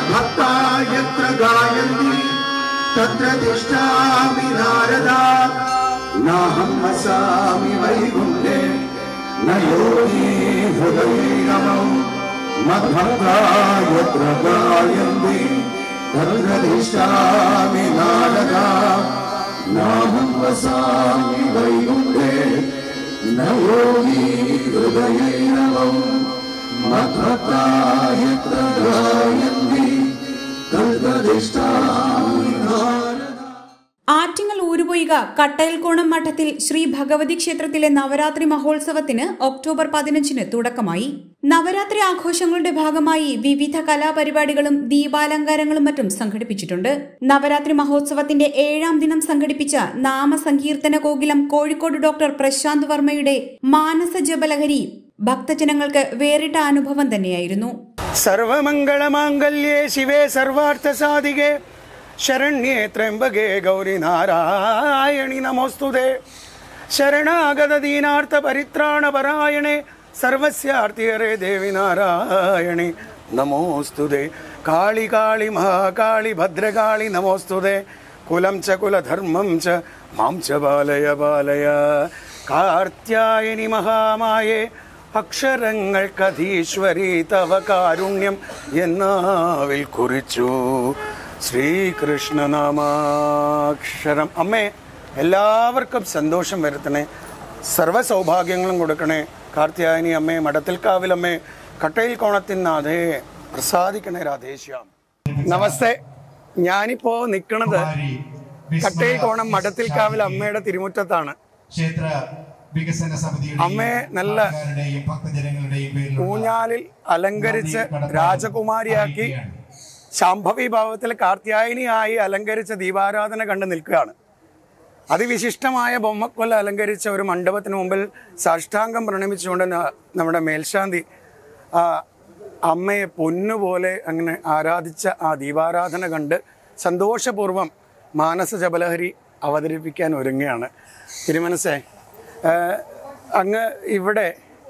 मद्भक्ता यत्र गायन्ति तत्र तिष्ठामि नारदा नाहं वसामि वैकुण्ठे न योगी हृदये नमो मद्भक्ता यत्र गायन्ति तत्र तिष्ठामि नारदा नाहं वसामि वैकुण्ठे न योगी हृदये नमो मद्भक्ता यत्र गायन्ति तत्र तिष्ठामि नारदा ആറ്റിങ്ങൽ ഊരുപൊയ്ക കട്ടയൽക്കോണം മഠത്തിൽ ശ്രീ ഭഗവതി ക്ഷേത്രത്തിലെ നവരാത്രി മഹോത്സവത്തിന് ഒക്ടോബർ പതിനഞ്ചിന് തുടക്കമായി നവരാത്രി ആഘോഷങ്ങളുടെ ഭാഗമായി വിവിധ കലാപരിപാടികളും ദീപാലങ്കാരങ്ങളും മറ്റും സംഘടിപ്പിച്ചിട്ടുണ്ട് നവരാത്രി മഹോത്സവത്തിന്റെ ഏഴാം ദിനം സംഘടിപ്പിച്ച നാമസങ്കീർത്തന കോകിലം കോഴിക്കോട് ഡോക്ടർ പ്രശാന്ത് വർമ്മയുടെ മാനസ ജപലഹരി ഭക്തജനങ്ങൾക്ക് വേറിട്ട അനുഭവം തന്നെയായിരുന്നു സർവമംഗളമാംഗല്യേ ശിവേ സർവാർത്ഥസാധികേ ശരണ്യേ ത്രയംബകേ ഗൗരി നാരായണി നമോസ്തുതേ ശരണാഗത ദീനാർത്ഥ പരിത്രാണപരായണേ സർവസ്യാർത്ഥിയരേ ദേവി നാരായണി നമോസ്തുതേ കാളി കാളി മഹാകാളി ഭദ്രകാളി നമോസ്തുതേ കുലം ച കുലധർമ്മം ച മാം ച ബാലയ ബാലയ കാർത്യായനി മഹാമായേ അക്ഷരങ്ങൾക്കധീശ്വരി തവ കാരുണ്യം എന്നാവിൽ കുറിച്ചു ശ്രീകൃഷ്ണനാമാക്ഷരം അമ്മേ എല്ലാവർക്കും സന്തോഷം വരുത്തണേ സർവ്വ സൗഭാഗ്യങ്ങളും കൊടുക്കണേ കാർത്തിയായനി അമ്മേ മടത്തിൽക്കാവിലമ്മേ കട്ടയിൽ കോണത്തിനാഥേ പ്രസാദിക്കണേ രാധേശ്യാം നമസ്തേ ഞാനിപ്പോ നിൽക്കണത് കട്ടയിൽ കോണം മഠത്തിൽക്കാവിൽ അമ്മയുടെ തിരുമുറ്റത്താണ് ക്ഷേത്ര വികസന സമിതിയുടെ അമ്മയെ നല്ല ഭക്തജനങ്ങളുടെയും പേരിൽ ഊഞ്ഞാലിൽ അലങ്കരിച്ച് രാജകുമാരിയാക്കി ശാംഭവി ഭാവത്തിൽ കാർത്യായനിയായി അലങ്കരിച്ച ദീപാരാധന കണ്ട് നിൽക്കുകയാണ് അതിവിശിഷ്ടമായ ബൊമ്മക്കൊല്ല അലങ്കരിച്ച ഒരു മണ്ഡപത്തിന് മുമ്പിൽ സാഷ്ടാംഗം പ്രണമിച്ചുകൊണ്ട് ന- നമ്മുടെ മേൽശാന്തി ആ അമ്മയെ പൊന്നുപോലെ അങ്ങനെ ആരാധിച്ച ആ ദീപാരാധന കണ്ട് സന്തോഷപൂർവ്വം മാനസ ജപലഹരി അവതരിപ്പിക്കാൻ ഒരുങ്ങുകയാണ് തിരുമനസേ ആ, അങ്ങ് ഇവിടെ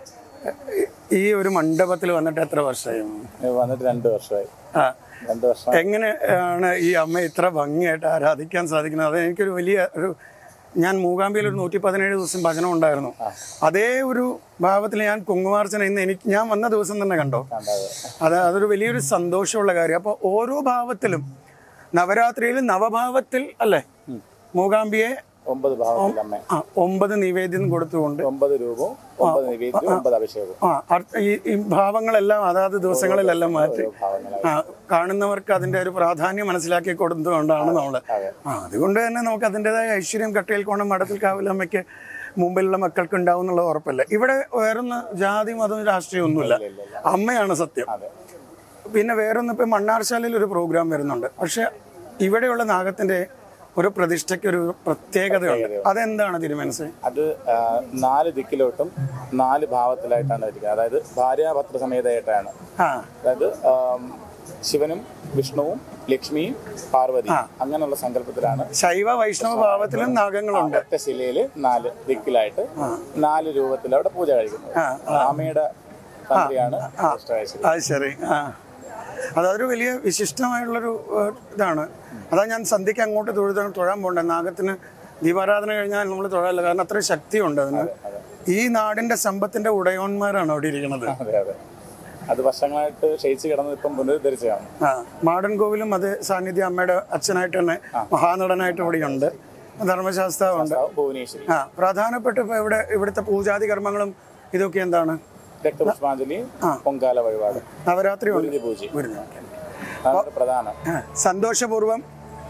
ഈ ഒരു മണ്ഡപത്തിൽ വന്നിട്ട് എത്ര വർഷമായി വന്നിട്ട് രണ്ട് വർഷമായി ആ രണ്ട് വർഷം എങ്ങനെയാണ് ഈ അമ്മ ഇത്ര ഭംഗിയായിട്ട് ആരാധിക്കാൻ സാധിക്കുന്നത് അത് എനിക്കൊരു വലിയ ഒരു ഞാൻ മൂകാംബിയിൽ ഒരു നൂറ്റി പതിനേഴ് ദിവസം ഭജനം ഉണ്ടായിരുന്നു അതേ ഒരു ഭാവത്തിൽ ഞാൻ കുങ്കുമാർച്ചന ഇന്ന് എനിക്ക് ഞാൻ വന്ന ദിവസം തന്നെ കണ്ടോ അത് അതൊരു വലിയൊരു സന്തോഷമുള്ള കാര്യം അപ്പോൾ ഓരോ ഭാവത്തിലും നവരാത്രിയിൽ നവഭാവത്തിൽ അല്ലേ മൂകാംബിയെ ഒമ്പത് ഭാവത്തിൽ അമ്മ ആ, ഒമ്പത് നിവേദ്യം കൊടുത്തുകൊണ്ട് ഒമ്പത് രൂപവും ഒമ്പത് നിവേദ്യവും ഒമ്പത് അഭിഷേകവും ആ അർത്ഥ- ഈ ഈ ഭാവങ്ങളെല്ലാം അതാത് ദിവസങ്ങളിലെല്ലാം മാറ്റി ഭാവങ്ങളായി. ആ, കാണുന്നവർക്ക് അതിന്റെ ഒരു പ്രാധാന്യം മനസ്സിലാക്കി കൊടുത്തുകൊണ്ടാണ് നമ്മള് ആ അതുകൊണ്ട് തന്നെ നമുക്ക് അതിൻ്റെതായ ഐശ്വര്യം കട്ടയിൽ കോണം മഠത്തിൽ കാവിലമ്മയ്ക്ക് മുമ്പിലുള്ള മക്കൾക്ക് ഉണ്ടാവും എന്നുള്ള ഉറപ്പല്ല ഇവിടെ വേറൊന്ന് ജാതി മതം രാഷ്ട്രീയം ഒന്നുമില്ല അമ്മയാണ് സത്യം പിന്നെ വേറൊന്ന് ഇപ്പം മണ്ണാർശാലയിൽ ഒരു പ്രോഗ്രാം വരുന്നുണ്ട് പക്ഷെ ഇവിടെയുള്ള നാഗത്തിന്റെ ഒരു പ്രതിഷ്ഠയ്ക്ക് ഒരു പ്രത്യേകതയുണ്ട് അതെന്താണ് തിരുമനസ് അത് ആ, നാല് ദിക്കിലോട്ടും നാല് ഭാവത്തിലായിട്ടാണ് ഇരിക്കുന്നത് അതായത് ഭാര്യാഭർത്തൃ സമേതയായിട്ടാണ് ആ അതായത് ആം, ശിവനും വിഷ്ണുവും ലക്ഷ്മിയും പാർവതിയും അങ്ങനെയുള്ള സങ്കല്പത്തിലാണ് ശൈവ വൈഷ്ണവ ഭാവത്തിലും നാഗങ്ങളുണ്ട് ഒറ്റ ശിലയിൽ നാല് ദിക്കിലായിട്ട് നാല് രൂപത്തിൽ അവിടെ പൂജ കഴിക്കുന്നത് അമ്മയുടെ തന്ത്രിയാണ് ഇഷ്ടമായി അത് ശരി ആ അതൊരു വലിയ വിശിഷ്ടമായിട്ടുള്ളൊരു ഏഹ്, ഇതാണ് അതാ ഞാൻ സന്ധ്യയ്ക്ക് അങ്ങോട്ട് തൊഴുത തൊഴാൻ പോകണ്ട നാഗത്തിന് ദീപാരാധന കഴിഞ്ഞാൽ നമ്മൾ തൊഴാറില്ല കാരണം അത്രയും ശക്തിയുണ്ട് അതിന് ഈ നാടിന്റെ സമ്പത്തിന്റെ ഉടയോന്മാരാണ് അവിടെ ഇരിക്കുന്നത് അതെ അതെ അത് വർഷങ്ങളായിട്ട് ക്ഷയിച്ച് കിടന്നത് ഇപ്പം പുനരുദ്ധരിച്ചതാണ് ആ മാടൻ കോവിലും അത് സാന്നിധ്യം അമ്മയുടെ അച്ഛനായിട്ട് തന്നെ മഹാനടനായിട്ട് ഇവിടെയുണ്ട് ധർമ്മശാസ്ത്രമുണ്ട് ഭുവനേശ്വരി ആ പ്രധാനപ്പെട്ട ഇപ്പൊ ഇവിടെ ഇവിടുത്തെ പൂജാതി കർമ്മങ്ങളും ഇതൊക്കെ എന്താണ് രക്തപുഷ്പാഞ്ജലി പൊങ്കാല വഴിപാട് നവരാത്രി ഉണ്ട് ഗുരുതി പൂജ വരുന്നു അതാണ് പ്രധാനം സന്തോഷപൂർവം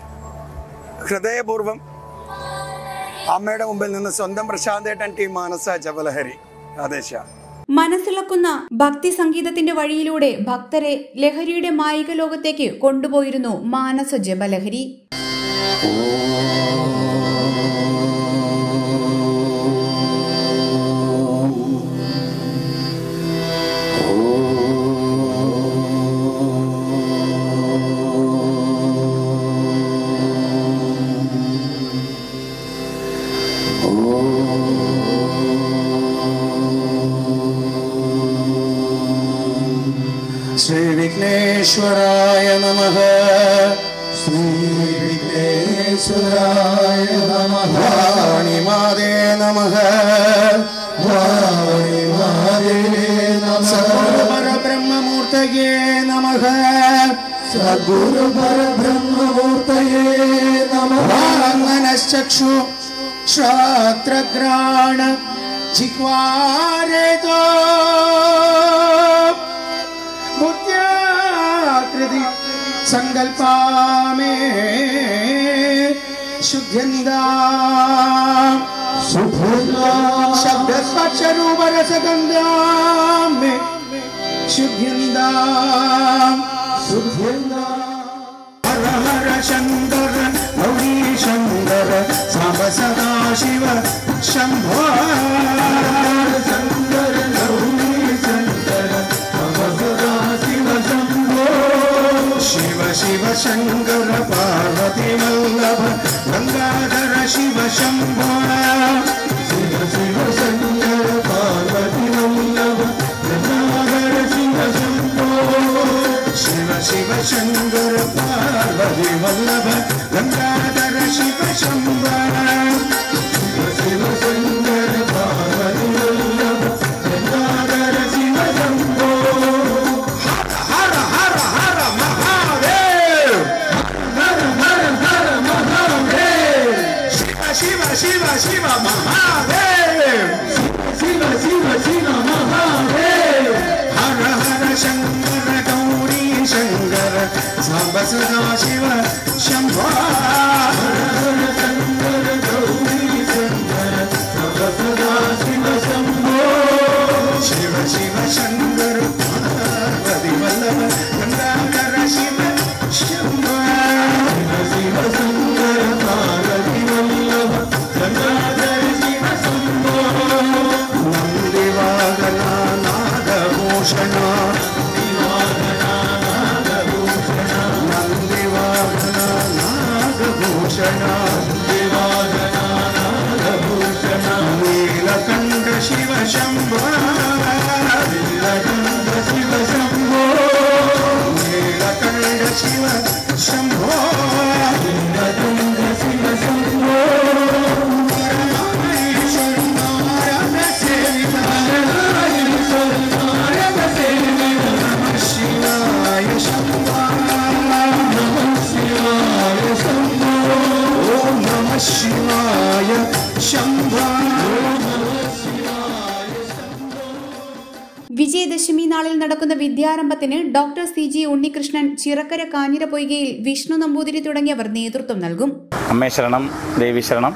ഹൃദയപൂർവം അമ്മയുടെ മുമ്പിൽ നിന്ന് സ്വന്തം പ്രശാന്തേട്ടൻ ടീം മാനസ ജപലഹരി ആദേശ മനസ്സിളക്കുന്ന ഭക്തി സംഗീതത്തിന്റെ വഴിയിലൂടെ ഭക്തരെ ലഹരിയുടെ മായിക ലോകത്തേക്ക് കൊണ്ടുപോയിരുന്നു മാനസ ജപലഹരി ശ്രീ വിഘ്നേശ്വരായ നമ സർവേശ്വരായ നമഃ വാണിമാതേ നമഃ വാണിമാതേ നമഃ സദ്ഗുരുപരബ്രഹ്മമൂർത്തയേ നമഃ സദ്ഗുരുപരബ്രഹ്മമൂർത്തയേ നമഃ മനശ്ചക്ഷു ശ്രോത്രഗ്രാണ ജിഹ്വാരേതോ ബുദ്ധ്യാകൃതി സങ്കൽപ്പാമേ ശുദ്ധ്യന്താ ശബ്ദസ്പർശരൂപരസഗന്ധാമേ ശുദ്ധ്യന്താ ശുദ്ധ്യന്താ ഹര ഹര ശങ്കര ഗൗരീ ശങ്കര സാംബ സദാ ശിവ ശംഭോ ശങ്കര ഗൗരീ ശങ്കര സാംബ സദാ ശിവ ശംഭോ ശിവ ശിവ ശങ്കര പാർവതി വല്ലഭ ഗംഗാധര ശിവ ശംഭോ ശിവ ശിവ ശങ്കര പാർവതി വല്ലഭ ഗംഗാധര ശിവ ശംഭോ ശിവ ശിവ ശങ്കര പാർവതി വല്ലഭ ഗംഗാധര ശിവ ശംഭോ ശിവ ശിവ ശങ്കര പാർവതി വല്ലഭ ഗംഗാധര ശിവ ശംഭോ ഹര ഹര ഹര മഹാദേവ് ഹര ഹര ഹര മഹാദേവ് ശിവ ശിവ ശിവ ശിവ മഹാദേവ് ശിവ ശിവ ശിവ മഹാദേവ് ഹര ഹര ശങ്കര ഗൗരീ ശങ്കര സാംബ സദാ ശിവ ശംഭോ ഹര ഹര ശങ്കര ഗൗരീ ശങ്കര സാംബ സദാ ശിവ ശംഭോ ശിവ ശിവ ശങ്കര പാർവതി വല്ലഭ ഗംഗാധര ശിവ ശംഭോ ശിവ ശിവ ശങ്കര പാർവതി വല്ലഭ ഗംഗാധര ശിവ ശംഭോ നന്ദിവാഹന നാദഭൂഷണ നന്ദിവാഹന നാദഭൂഷണ നീലകണ്ഠ ശിവ ശംഭോ നീലകണ്ഠ ശിവ ശംഭോ നീലകണ്ഠ ശിവ ശംഭോ നീലകണ്ഠ ശിവ ശംഭോ ശിവായ ശംഭോ നമ ശിവായ ശംഭോ ഓം നമ ശിവായ ശംഭോ വിജയദശമി നാളിൽ നടക്കുന്ന വിദ്യാരംഭത്തിന് doctor C G Unnikrishnan Chirakkara കാഞ്ഞിര പൊയ്കയിൽ വിഷ്ണു നമ്പൂതിരി തുടങ്ങിയവർ നേതൃത്വം നൽകും അമ്മേ ശരണം ദേവി ശരണം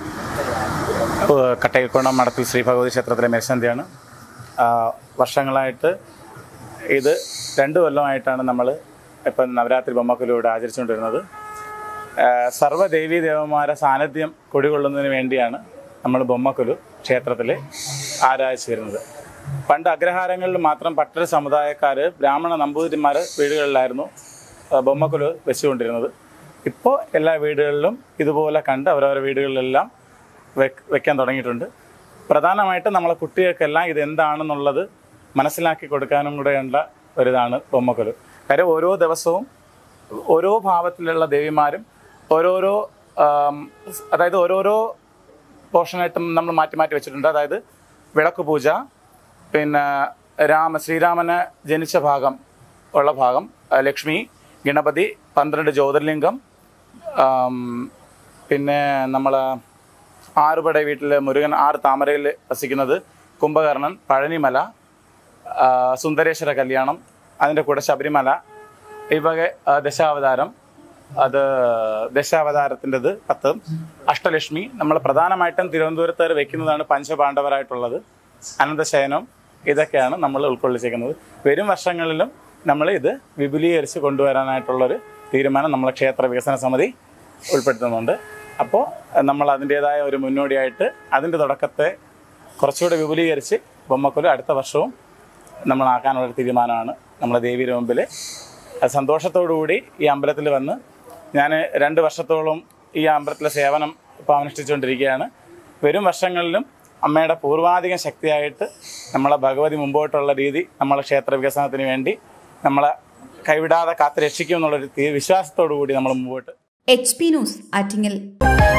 ഏഹ് കട്ടയിൽക്കോണം മടത്തിൽ ശ്രീ ഭഗവതി ക്ഷേത്രത്തിലെ മേൽശാന്തിയാണ് ആ, വർഷങ്ങളായിട്ട് ഇത് രണ്ട് കൊല്ലമായിട്ടാണ് നമ്മൾ ഇപ്പം നവരാത്രി ബൊമ്മക്കുലൂടെ ആചരിച്ചുകൊണ്ടിരുന്നത് ഏഹ് സർവ്വദേവീ ദേവന്മാരെ സാന്നിധ്യം കുടികൊള്ളുന്നതിന് വേണ്ടിയാണ് നമ്മൾ ബൊമ്മക്കുലു ക്ഷേത്രത്തിൽ ആരാധിച്ചു വരുന്നത് പണ്ട് അഗ്രഹാരങ്ങളിൽ മാത്രം പട്ടര സമുദായക്കാർ ബ്രാഹ്മണ നമ്പൂതിരിമാർ വീടുകളിലായിരുന്നു ആ, ബൊമ്മക്കുലു വെച്ചുകൊണ്ടിരുന്നത് ഇപ്പോൾ എല്ലാ വീടുകളിലും ഇതുപോലെ കണ്ട് അവരവരുടെ വീടുകളിലെല്ലാം വെക്ക് വെക്കാൻ തുടങ്ങിയിട്ടുണ്ട് പ്രധാനമായിട്ടും നമ്മളെ കുട്ടികൾക്കെല്ലാം ഇത് എന്താണെന്നുള്ളത് മനസ്സിലാക്കി കൊടുക്കാനും കൂടെയുള്ള ഒരിതാണ് ബൊമ്മക്കുലു കാര്യം ഓരോ ദിവസവും ഓരോ ഭാവത്തിലുള്ള ദേവിമാരും ഓരോരോ ആം, അതായത് ഓരോരോ പോർഷനായിട്ടും നമ്മൾ മാറ്റി മാറ്റി വെച്ചിട്ടുണ്ട് അതായത് വിളക്ക് പൂജ പിന്നെ രാമ ശ്രീരാമന് ജനിച്ച ഭാഗം ഉള്ള ഭാഗം ആ, ലക്ഷ്മി ഗണപതി പന്ത്രണ്ട് ജ്യോതിർലിംഗം ആം, പിന്നെ നമ്മൾ ആറുപട വീട്ടിൽ മുരുകൻ ആറ് താമരയിൽ വസിക്കുന്നത് കുംഭകർണൻ പഴനിമല ആ, സുന്ദരേശ്വര കല്യാണം അതിൻ്റെ കൂടെ ശബരിമല ഈ വക ആ, ദശാവതാരം അത് ദശാവതാരത്തിൻ്റെത് പത്ത് അഷ്ടലക്ഷ്മി നമ്മൾ പ്രധാനമായിട്ടും തിരുവനന്തപുരത്ത് വെക്കുന്നതാണ് പഞ്ചപാണ്ഡവരായിട്ടുള്ളത് അനന്തശയനം ഇതൊക്കെയാണ് നമ്മൾ ഉൾക്കൊള്ളിച്ചിരിക്കുന്നത് വരും വർഷങ്ങളിലും നമ്മൾ ഇത് വിപുലീകരിച്ച് കൊണ്ടുവരാനായിട്ടുള്ളൊരു തീരുമാനം നമ്മളെ ക്ഷേത്ര വികസന സമിതി ഉൾപ്പെടുത്തുന്നുണ്ട് അപ്പോൾ നമ്മൾ അതിൻ്റേതായ ഒരു മുന്നോടിയായിട്ട് അതിൻ്റെ തുടക്കത്തെ കുറച്ചുകൂടെ വിപുലീകരിച്ച് ബൊമ്മക്കൊലു അടുത്ത വർഷവും നമ്മളാക്കാനുള്ളൊരു തീരുമാനമാണ് നമ്മളെ ദേവിയുടെ മുമ്പിൽ അത് സന്തോഷത്തോടുകൂടി ഈ അമ്പലത്തിൽ വന്ന് ഞാൻ രണ്ട് വർഷത്തോളം ഈ അമ്പലത്തിലെ സേവനം ഇപ്പോൾ അനുഷ്ഠിച്ചുകൊണ്ടിരിക്കുകയാണ് വരും വർഷങ്ങളിലും അമ്മയുടെ പൂർവാധികം ശക്തിയായിട്ട് നമ്മളെ ഭഗവതി മുമ്പോട്ടുള്ള രീതി നമ്മളെ ക്ഷേത്ര വികസനത്തിന് വേണ്ടി നമ്മളെ കൈവിടാതെ കാത്ത് രക്ഷിക്കും എന്നുള്ളൊരു തീ- വിശ്വാസത്തോടു കൂടി നമ്മൾ മുമ്പോട്ട് എച്ച് പി ന്യൂസ് ആറ്റിങ്ങൽ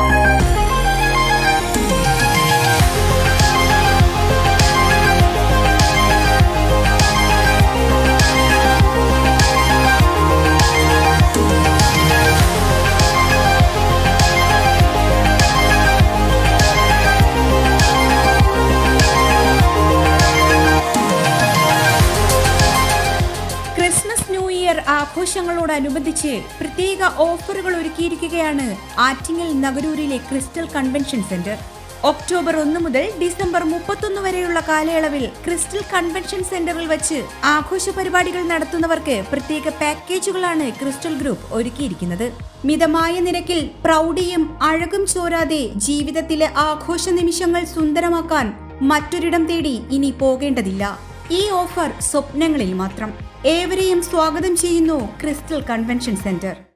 ആഘോഷങ്ങളോടനുബന്ധിച്ച് പ്രത്യേക ഓഫറുകൾ ഒരുക്കിയിരിക്കുകയാണ് ആറ്റിങ്ങൽ നഗരൂരിലെ ക്രിസ്റ്റൽ കൺവെൻഷൻ സെന്റർ ഒക്ടോബർ ഒന്ന് മുതൽ ഡിസംബർ മുപ്പത്തൊന്ന് വരെയുള്ള കാലയളവിൽ ക്രിസ്റ്റൽ കൺവെൻഷൻ സെന്ററിൽ വെച്ച് ആഘോഷ പരിപാടികൾ നടത്തുന്നവർക്ക് പ്രത്യേക പാക്കേജുകളാണ് ക്രിസ്റ്റൽ ഗ്രൂപ്പ് ഒരുക്കിയിരിക്കുന്നത് മിതമായ നിരക്കിൽ പ്രൗഢിയും അഴകും ചോരാതെ ജീവിതത്തിലെ ആഘോഷ നിമിഷങ്ങൾ സുന്ദരമാക്കാൻ മറ്റൊരിടം തേടി ഇനി പോകേണ്ടതില്ല ഈ ഓഫർ സ്വപ്നങ്ങളിൽ മാത്രം ഏവരെയും സ്വാഗതം ചെയ്യുന്നു ക്രിസ്റ്റൽ കൺവെൻഷൻ സെന്റർ